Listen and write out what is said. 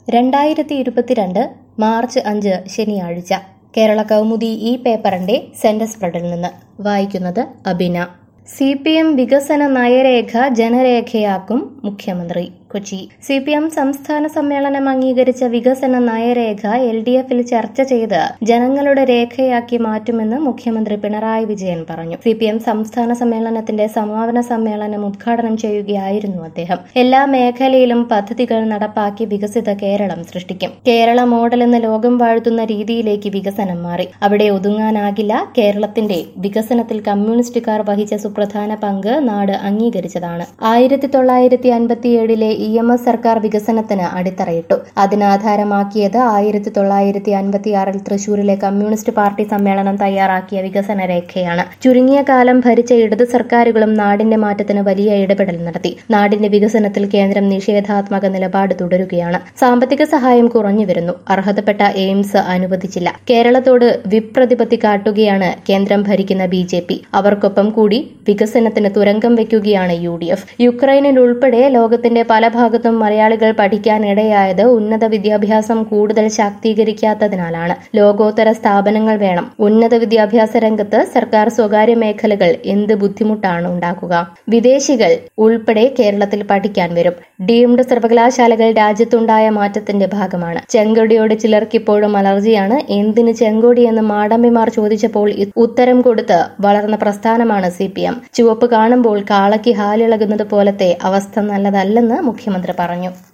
രണ്ടായിരത്തി ഇരുപത്തിരണ്ട് മാർച്ച് അഞ്ച് ശനിയാഴ്ച കേരള കൗമുദി ഈ പേപ്പറിന്റെ സെന്റർ സ്പ്രെഡിൽ നിന്ന് വായിക്കുന്നത് അബിന സി പി എം വികസന നയരേഖ ജനരേഖയാക്കും മുഖ്യമന്ത്രി കൊച്ചി സി പി എം സംസ്ഥാന സമ്മേളനം അംഗീകരിച്ച വികസന നയരേഖ എൽ ഡി എഫിൽ ചർച്ച ചെയ്ത് ജനങ്ങളുടെ രേഖയാക്കി മാറ്റുമെന്ന് മുഖ്യമന്ത്രി പിണറായി വിജയൻ പറഞ്ഞു സി പി എം സംസ്ഥാന സമ്മേളനത്തിന്റെ സമാപന സമ്മേളനം ഉദ്ഘാടനം ചെയ്യുകയായിരുന്നു അദ്ദേഹം എല്ലാ മേഖലയിലും പദ്ധതികൾ നടപ്പാക്കി വികസിത കേരളം സൃഷ്ടിക്കും കേരള മോഡൽ എന്ന ലോകം വാഴ്ത്തുന്ന രീതിയിലേക്ക് വികസനം മാറി അവിടെ ഒതുങ്ങാനാകില്ല കേരളത്തിന്റെ വികസനത്തിൽ കമ്മ്യൂണിസ്റ്റുകാർ വഹിച്ച സുപ്രധാന പങ്ക് നാട് അംഗീകരിച്ചതാണ് ആയിരത്തി തൊള്ളായിരത്തി അൻപത്തിയേഴിലെ ഇ എം എസ് സർക്കാർ വികസനത്തിന് അടിത്തറയിട്ടു അതിനാധാരമാക്കിയത് ആയിരത്തി തൊള്ളായിരത്തി അൻപത്തിയാറിൽ തൃശൂരിലെ കമ്മ്യൂണിസ്റ്റ് പാർട്ടി സമ്മേളനം തയ്യാറാക്കിയ വികസന രേഖയാണ് ചുരുങ്ങിയ കാലം ഭരിച്ച ഇടതു സർക്കാരുകളും നാടിന്റെ മാറ്റത്തിന് വലിയ ഇടപെടൽ നടത്തി നാടിന്റെ വികസനത്തിൽ കേന്ദ്രം നിഷേധാത്മക നിലപാട് തുടരുകയാണ് സാമ്പത്തിക സഹായം കുറഞ്ഞു വരുന്നു അർഹതപ്പെട്ട എയിംസ് അനുവദിച്ചില്ല കേരളത്തോട് വിപ്രതിപത്തി കാട്ടുകയാണ് കേന്ദ്രം ഭരിക്കുന്ന ബി ജെ പി അവർക്കൊപ്പം കൂടി വികസനത്തിന് തുരങ്കം വയ്ക്കുകയാണ് യു ഡി എഫ് യുക്രൈനിൽ ഉൾപ്പെടെ ലോകത്തിന്റെ പല ഭാഗത്തും മലയാളികൾ പഠിക്കാനിടയായത് ഉന്നത വിദ്യാഭ്യാസം കൂടുതൽ ശാക്തീകരിക്കാത്തതിനാലാണ് ലോകോത്തര സ്ഥാപനങ്ങൾ വേണം ഉന്നത വിദ്യാഭ്യാസ രംഗത്ത് സർക്കാർ സ്വകാര്യ മേഖലകൾ എന്ത് ബുദ്ധിമുട്ടാണ് ഉണ്ടാക്കുക വിദേശികൾ ഉൾപ്പെടെ കേരളത്തിൽ പഠിക്കാൻ വരും ഡീംഡ് സർവകലാശാലകൾ രാജ്യത്തുണ്ടായ മാറ്റത്തിന്റെ ഭാഗമാണ് ചെങ്കൊടിയോട് ചിലർക്കിപ്പോഴും അലർജിയാണ് എന്തിന് ചെങ്കൊടി എന്ന് മാടമ്പിമാർ ചോദിച്ചപ്പോൾ ഉത്തരം കൊടുത്ത് വളർന്ന പ്രസ്ഥാനമാണ് സി പി എം ചുവപ്പ് കാണുമ്പോൾ കാളയ്ക്ക് ഹാലിളകുന്നത് പോലത്തെ അവസ്ഥ നല്ലതല്ലെന്ന് മുഖ്യമന്ത്രി പറഞ്ഞു